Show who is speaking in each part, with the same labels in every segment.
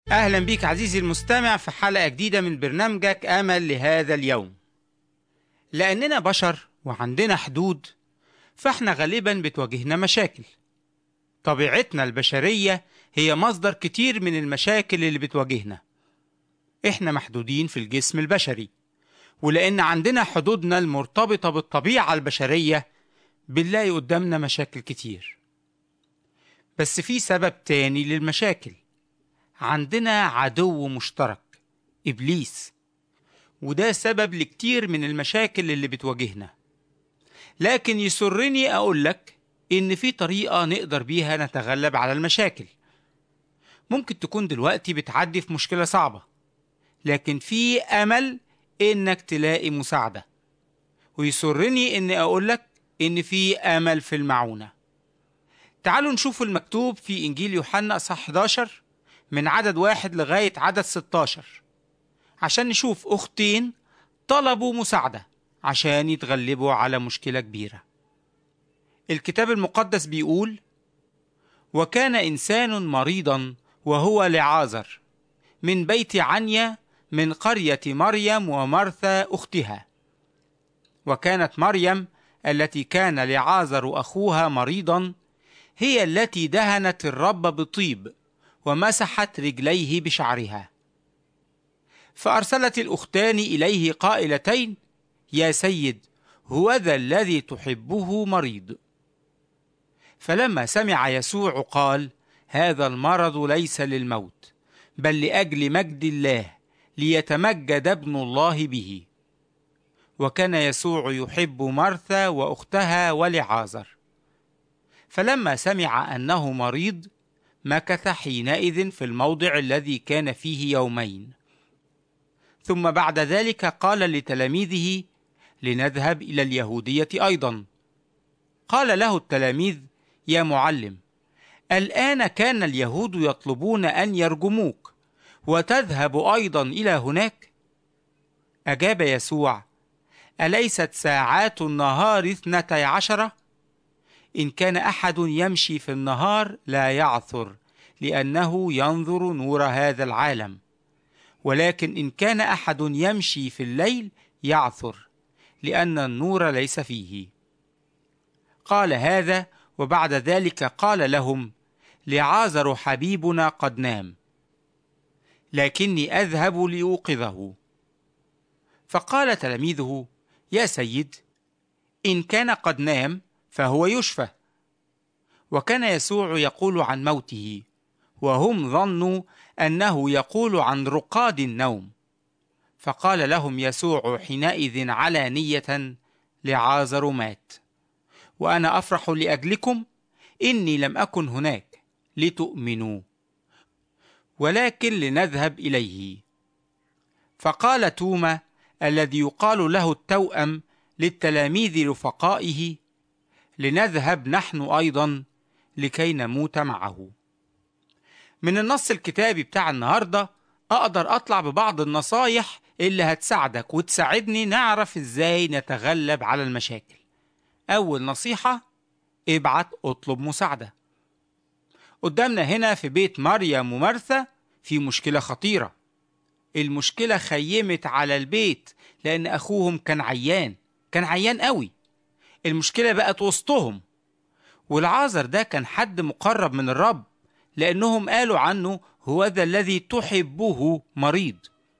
Speaker 1: أهلا بيك عزيزي المستمع في حلقة جديدة من برنامجك أمل لهذا اليوم لأننا بشر وعندنا حدود فإحنا غالبا بتواجهنا مشاكل طبيعتنا البشرية هي مصدر كتير من المشاكل اللي بتواجهنا إحنا محدودين في الجسم البشري ولأن عندنا حدودنا المرتبطة بالطبيعة البشرية بنلاقي قدامنا مشاكل كتير بس في سبب تاني للمشاكل عندنا عدو مشترك إبليس وده سبب لكتير من المشاكل اللي بتواجهنا لكن يسرني أقول لك إن في طريقة نقدر بيها نتغلب على المشاكل ممكن تكون دلوقتي بتعدي في مشكلة صعبة لكن في أمل إنك تلاقي مساعدة ويسرني إني أقول لك إن في أمل في المعونة تعالوا نشوف المكتوب في إنجيل يوحنا أصح 11 من عدد واحد لغاية عدد 16 عشان نشوف أختين طلبوا مساعدة عشان يتغلبوا على مشكلة كبيرة الكتاب المقدس بيقول وكان إنسان مريضا وهو لعازر من بيت عنيا من قرية مريم ومرثا أختها وكانت مريم التي كان لعازر أخوها مريضا هي التي دهنت الرب بطيب ومسحت رجليه بشعرها فارسلت الاختان اليه قائلتين يا سيد هو ذا الذي تحبه مريض فلما سمع يسوع قال هذا المرض ليس للموت بل لاجل مجد الله ليتمجد ابن الله به وكان يسوع يحب مرثا واختها ولعازر فلما سمع انه مريض مكث حينئذ في الموضع الذي كان فيه يومين ثم بعد ذلك قال لتلاميذه لنذهب الى اليهوديه ايضا قال له التلاميذ يا معلم الان كان اليهود يطلبون ان يرجموك وتذهب ايضا الى هناك اجاب يسوع اليست ساعات النهار اثنتي عشره إن كان أحد يمشي في النهار لا يعثر لأنه ينظر نور هذا العالم ولكن إن كان أحد يمشي في الليل يعثر لأن النور ليس فيه قال هذا وبعد ذلك قال لهم لعازر حبيبنا قد نام لكني أذهب لأوقظه فقال تلاميذه يا سيد إن كان قد نام فهو يشفى وكان يسوع يقول عن موته وهم ظنوا انه يقول عن رقاد النوم فقال لهم يسوع حينئذ علانيه لعازر مات وانا افرح لاجلكم اني لم اكن هناك لتؤمنوا ولكن لنذهب اليه فقال توما الذي يقال له التوأم للتلاميذ رفقائه لنذهب نحن ايضا لكي نموت معه من النص الكتابي بتاع النهارده اقدر اطلع ببعض النصايح اللي هتساعدك وتساعدني نعرف ازاي نتغلب على المشاكل اول نصيحه ابعت اطلب مساعده قدامنا هنا في بيت مريم ومرثا في مشكله خطيره المشكله خيمت على البيت لان اخوهم كان عيان كان عيان قوي المشكلة بقت وسطهم والعازر ده كان حد مقرب من الرب لأنهم قالوا عنه هو ذا الذي تحبه مريض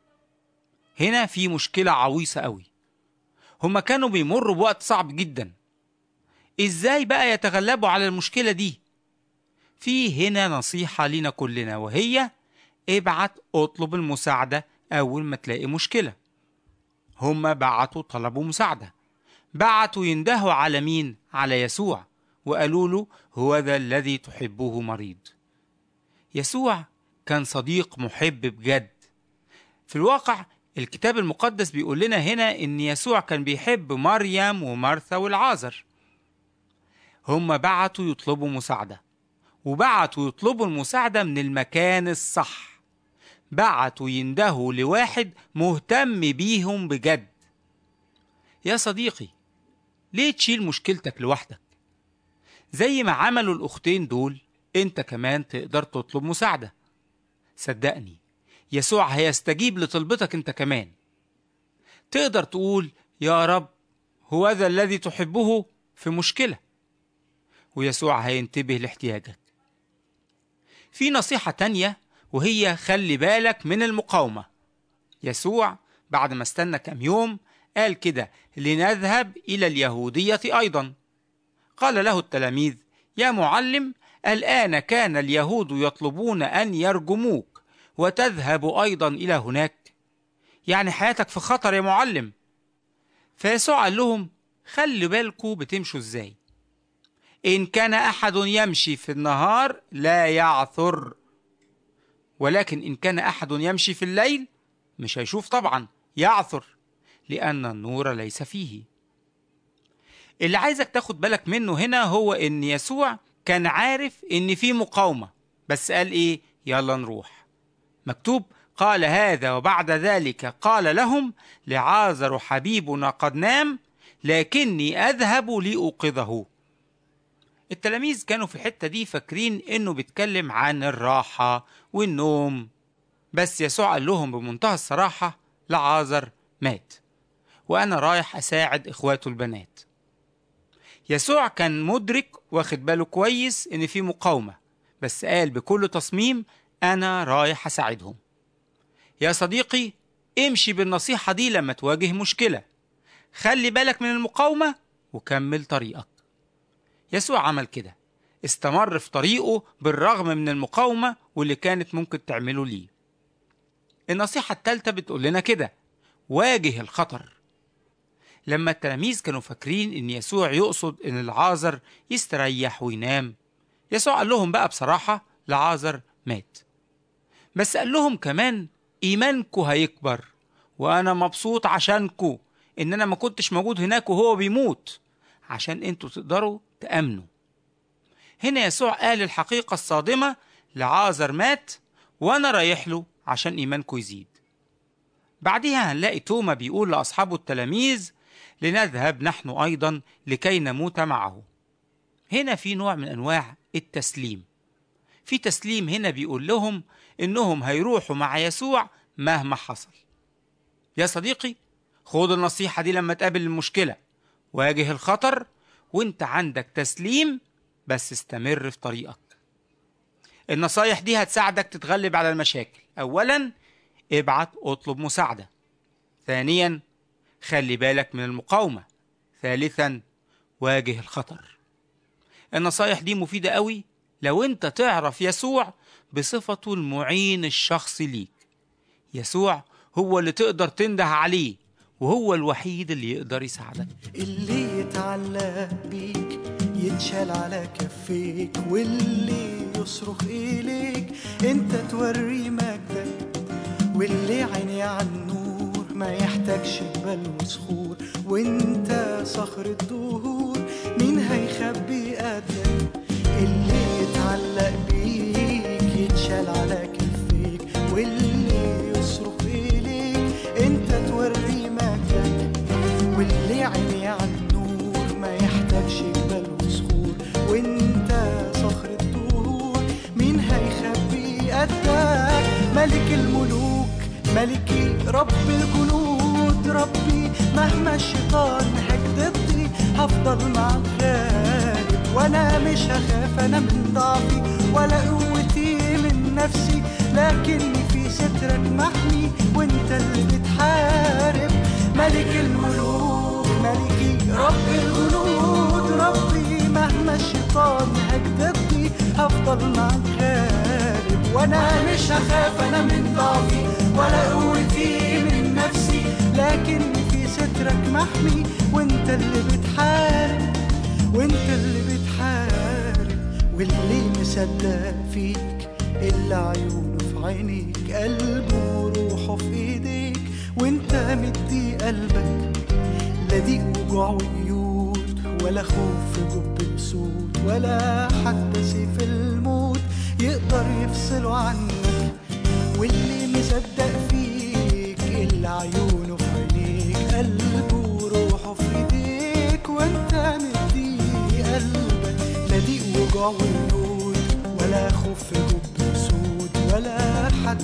Speaker 1: هنا في مشكلة عويصة قوي هما كانوا بيمروا بوقت صعب جدا ازاي بقى يتغلبوا على المشكلة دي في هنا نصيحة لنا كلنا وهي ابعت اطلب المساعدة أول ما تلاقي مشكلة هما بعتوا طلبوا مساعدة بعتوا يندهوا على مين؟ على يسوع وقالوا له هو ذا الذي تحبه مريض. يسوع كان صديق محب بجد. في الواقع الكتاب المقدس بيقول لنا هنا إن يسوع كان بيحب مريم ومرثا والعازر. هم بعتوا يطلبوا مساعدة وبعتوا يطلبوا المساعدة من المكان الصح. بعتوا يندهوا لواحد مهتم بيهم بجد. يا صديقي ليه تشيل مشكلتك لوحدك زي ما عملوا الأختين دول أنت كمان تقدر تطلب مساعدة صدقني يسوع هيستجيب لطلبتك انت كمان تقدر تقول يا رب هو ذا الذي تحبه في مشكلة ويسوع هينتبه لاحتياجك في نصيحة تانية وهي خلي بالك من المقاومة يسوع بعد ما استنى كم يوم قال كده لنذهب إلى اليهودية أيضا قال له التلاميذ يا معلم الآن كان اليهود يطلبون أن يرجموك وتذهب أيضا إلى هناك يعني حياتك في خطر يا معلم فيسوع قال لهم خلي بالكوا بتمشوا ازاي إن كان أحد يمشي في النهار لا يعثر ولكن إن كان أحد يمشي في الليل مش هيشوف طبعا يعثر لأن النور ليس فيه اللي عايزك تاخد بالك منه هنا هو إن يسوع كان عارف إن في مقاومة بس قال إيه يلا نروح مكتوب قال هذا وبعد ذلك قال لهم لعازر حبيبنا قد نام لكني أذهب لأوقظه التلاميذ كانوا في الحتة دي فاكرين إنه بيتكلم عن الراحة والنوم بس يسوع قال لهم بمنتهى الصراحة لعازر مات وأنا رايح أساعد إخواته البنات يسوع كان مدرك واخد باله كويس إن في مقاومة بس قال بكل تصميم أنا رايح أساعدهم يا صديقي امشي بالنصيحة دي لما تواجه مشكلة خلي بالك من المقاومة وكمل طريقك يسوع عمل كده استمر في طريقه بالرغم من المقاومة واللي كانت ممكن تعمله ليه النصيحة التالتة بتقول لنا كده واجه الخطر لما التلاميذ كانوا فاكرين ان يسوع يقصد ان العازر يستريح وينام يسوع قال لهم بقى بصراحة لعازر مات بس قال لهم كمان ايمانكو هيكبر وانا مبسوط عشانكو ان انا ما كنتش موجود هناك وهو بيموت عشان انتوا تقدروا تأمنوا هنا يسوع قال الحقيقة الصادمة لعازر مات وانا رايح له عشان ايمانكو يزيد بعدها هنلاقي توما بيقول لاصحابه التلاميذ لنذهب نحن ايضا لكي نموت معه هنا في نوع من انواع التسليم في تسليم هنا بيقول لهم انهم هيروحوا مع يسوع مهما حصل يا صديقي خد النصيحة دي لما تقابل المشكلة واجه الخطر وانت عندك تسليم بس استمر في طريقك النصايح دي هتساعدك تتغلب على المشاكل اولا ابعت اطلب مساعدة ثانيا خلي بالك من المقاومة ثالثا واجه الخطر النصايح دي مفيدة قوي لو انت تعرف يسوع بصفته المعين الشخصي ليك يسوع هو اللي تقدر تنده عليه وهو الوحيد اللي يقدر يساعدك
Speaker 2: اللي يتعلق بيك يتشال على كفيك واللي يصرخ إليك انت توري مجدك واللي عيني على النور ما يحتاجش جبال وصخور وانت صخر الدهور مين هيخبي قدك اللي يتعلق بيك يتشال على كفيك واللي يصرخ إليك انت توري مجدك واللي عيني على النور ما يحتاجش جبال وصخور وانت صخر الدهور مين هيخبي قدك ملك الملوك ملكي رب الجنود ربي مهما الشيطان هاج ضدي هفضل مع الغالب وانا مش هخاف انا من ضعفي ولا قوتي من نفسي لكني في سترك محمي وانت اللي بتحارب ملك الملوك ملكي رب الجنود ربي مهما الشيطان هاج ضدي هفضل مع الغالب وانا مش هخاف انا من ضعفي ولا قوتي من نفسي لكني في سترك محمي وانت اللي بتحارب وانت اللي بتحارب واللي مصدق فيك اللي عيونه في عينيك قلبه وروحه في ايديك وانت مدي قلبك لا ضيق وجوع وقيود ولا خوف في جب بسود ولا حتى سيف الموت يقدر يفصله عنك واللي مصدق فيك اللي عيونه في عينيك قلبه وروحه في ايديك وانت مدي قلبك لا ضيق وجوع وقيود ولا خوف في جب بسود ولا حد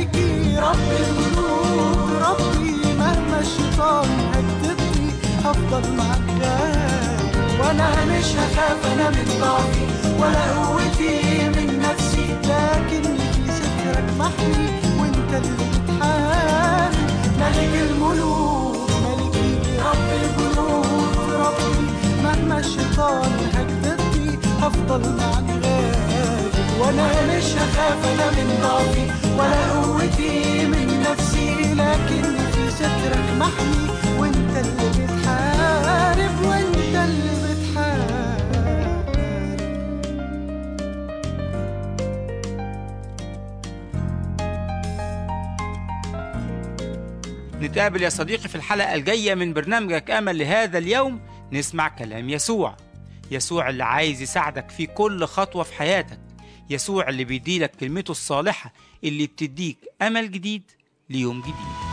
Speaker 2: ملكي رب الملوك ربي مهما الشيطان هيكتبني هفضل معاك غالي وانا مش هخاف انا من ضعفي ولا قوتي من نفسي لكن في سترك محمي وانت اللي بتحامي ملك الملوك ملكي رب الجنود ربي مهما الشيطان هكذبني هفضل معاك غالي وانا مش هخاف انا من ضعفي ولا قوتي من نفسي لكن في سترك محمي وانت اللي بتحارب وانت اللي بتحارب
Speaker 1: نتقابل يا صديقي في الحلقة الجاية من برنامجك أمل لهذا اليوم نسمع كلام يسوع يسوع اللي عايز يساعدك في كل خطوة في حياتك يسوع اللي بيديلك كلمته الصالحة اللي بتديك أمل جديد ليوم جديد